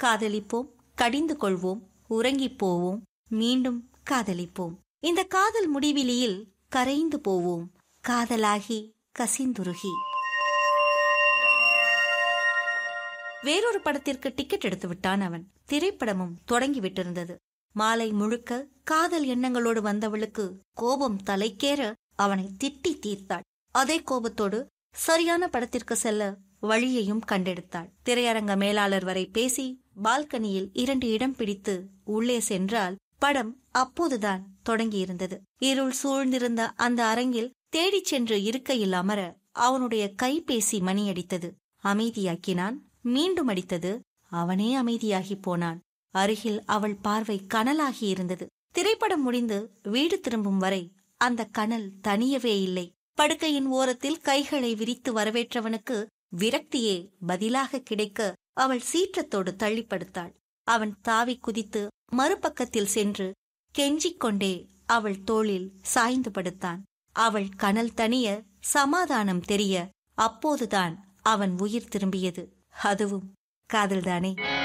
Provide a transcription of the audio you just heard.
காதலிப்போம் கடிந்து கொள்வோம் உறங்கிப் போவோம் மீண்டும் காதலிப்போம் இந்த காதல் முடிவிலியில் கரைந்து போவோம் காதலாகி கசிந்துருகி வேறொரு படத்திற்கு டிக்கெட் எடுத்து விட்டான் அவன் திரைப்படமும் தொடங்கிவிட்டிருந்தது மாலை முழுக்க காதல் எண்ணங்களோடு வந்தவளுக்கு கோபம் தலைக்கேற அவனை திட்டி தீர்த்தாள் அதே கோபத்தோடு சரியான படத்திற்கு செல்ல வழியையும் கண்டெடுத்தாள் திரையரங்க மேலாளர் வரை பேசி பால்கனியில் இரண்டு இடம் பிடித்து உள்ளே சென்றால் படம் அப்போதுதான் தொடங்கியிருந்தது இருள் சூழ்ந்திருந்த அந்த அரங்கில் தேடிச் சென்று இருக்கையில் அமர அவனுடைய கைபேசி மணியடித்தது அமைதியாக்கினான் மீண்டும் அடித்தது அவனே அமைதியாகி போனான் அருகில் அவள் பார்வை கனலாகி இருந்தது திரைப்படம் முடிந்து வீடு திரும்பும் வரை அந்த கனல் தனியவே இல்லை படுக்கையின் ஓரத்தில் கைகளை விரித்து வரவேற்றவனுக்கு விரக்தியே பதிலாக கிடைக்க அவள் சீற்றத்தோடு தள்ளிப்படுத்தாள் அவன் தாவி குதித்து மறுபக்கத்தில் சென்று கெஞ்சிக் கொண்டே அவள் தோளில் சாய்ந்து படுத்தான் அவள் கனல் தனிய சமாதானம் தெரிய அப்போதுதான் அவன் உயிர் திரும்பியது அதுவும் காதல்தானே